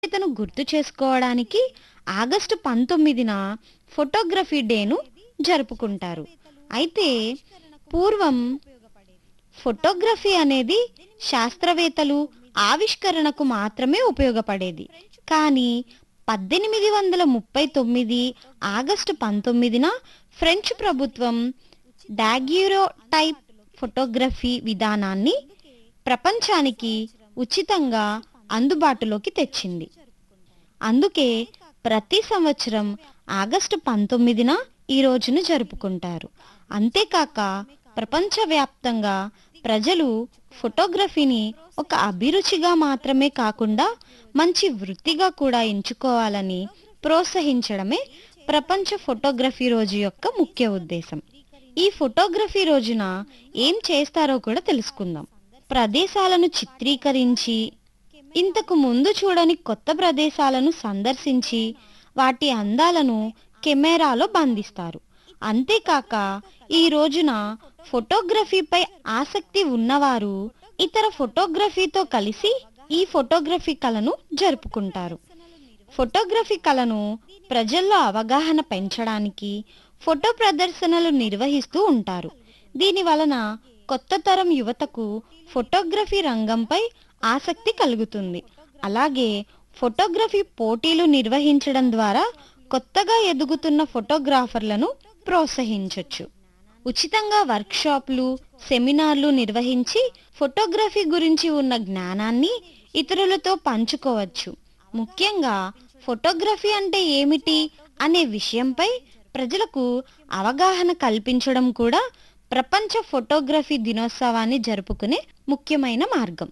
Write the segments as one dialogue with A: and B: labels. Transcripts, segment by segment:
A: ఇతను గుర్తు చేసుకోవడానికి ఆగస్టు పంతొమ్మిదిన ఫోటోగ్రఫీ డేను జరుపుకుంటారు అయితే పూర్వం ఫోటోగ్రఫీ అనేది శాస్త్రవేత్తలు ఆవిష్కరణకు మాత్రమే ఉపయోగపడేది కానీ పద్దెనిమిది వందల ముప్పై తొమ్మిది ఆగస్టు పంతొమ్మిదిన ఫ్రెంచ్ ప్రభుత్వం డాగ్యూరో టైప్ ఫోటోగ్రఫీ విధానాన్ని ప్రపంచానికి ఉచితంగా అందుబాటులోకి తెచ్చింది అందుకే ప్రతి సంవత్సరం ఆగస్టు పంతొమ్మిదిన ఈ రోజును జరుపుకుంటారు అంతేకాక ప్రపంచవ్యాప్తంగా ప్రజలు ఫోటోగ్రఫీని ఒక అభిరుచిగా మాత్రమే కాకుండా మంచి వృత్తిగా కూడా ఎంచుకోవాలని ప్రోత్సహించడమే ప్రపంచ ఫోటోగ్రఫీ రోజు యొక్క ముఖ్య ఉద్దేశం ఈ ఫోటోగ్రఫీ రోజున ఏం చేస్తారో కూడా తెలుసుకుందాం ప్రదేశాలను చిత్రీకరించి ఇంతకు ముందు చూడని కొత్త ప్రదేశాలను సందర్శించి వాటి అందాలను కెమెరాలో బంధిస్తారు అంతేకాక ఈ రోజున ఫోటోగ్రఫీపై ఆసక్తి ఉన్నవారు ఇతర ఫోటోగ్రఫీతో కలిసి ఈ ఫోటోగ్రఫీ కళను జరుపుకుంటారు ఫోటోగ్రఫీ కళను ప్రజల్లో అవగాహన పెంచడానికి ఫోటో ప్రదర్శనలు నిర్వహిస్తూ ఉంటారు దీని వలన కొత్త తరం యువతకు ఫోటోగ్రఫీ రంగంపై ఆసక్తి కలుగుతుంది అలాగే ఫోటోగ్రఫీ పోటీలు నిర్వహించడం ద్వారా కొత్తగా ఎదుగుతున్న ఫోటోగ్రాఫర్లను ప్రోత్సహించవచ్చు ఉచితంగా వర్క్షాప్లు సెమినార్లు నిర్వహించి ఫోటోగ్రఫీ గురించి ఉన్న జ్ఞానాన్ని ఇతరులతో పంచుకోవచ్చు ముఖ్యంగా ఫోటోగ్రఫీ అంటే ఏమిటి అనే విషయంపై ప్రజలకు అవగాహన కల్పించడం కూడా ప్రపంచ ఫోటోగ్రఫీ దినోత్సవాన్ని జరుపుకునే ముఖ్యమైన మార్గం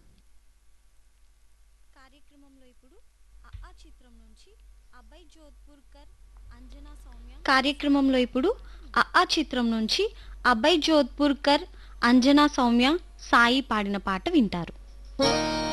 B: కార్యక్రమంలో ఇప్పుడు ఆ చిత్రం నుంచి అభయ్ జోధ్పూర్కర్ అంజనా సౌమ్య
A: కార్యక్రమంలో ఇప్పుడు ఆ చిత్రం నుంచి అభయ్ జోధ్పూర్కర్ అంజనా సౌమ్య సాయి పాడిన పాట వింటారు